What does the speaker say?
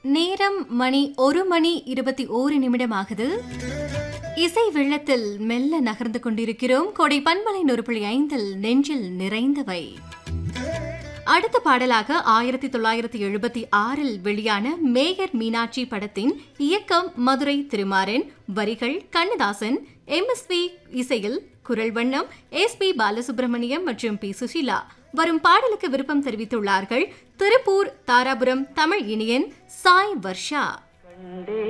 நேரம் மணி ஒரு மணி இருபத்தி ஓரு நிமிடமாகுது இசை வெள்ளத்தில் மெல்ல நகர்ந்து கொண்டிருக்கிறோம் கொடை பண்பலை நூறு புள்ளி ஐந்தில் நெஞ்சில் நிறைந்தவை அடுத்த பாடலாக ஆயிரத்தி தொள்ளாயிரத்தி எழுபத்தி ஆறில் வெளியான மேயர் மீனாட்சி படத்தின் இயக்கம் மதுரை திருமாறன் வரிகள் கண்ணதாசன் எம்எஸ்வி இசையில் குரல் வண்ணம் எஸ் பி பாலசுப்ரமணியம் மற்றும் பி சுஷீலா வரும் பாடலுக்கு விருப்பம் தெரிவித்துள்ளார்கள் திருப்பூர் தாராபுரம் தமிழ் இனியன் சாய் வர்ஷா கண்டே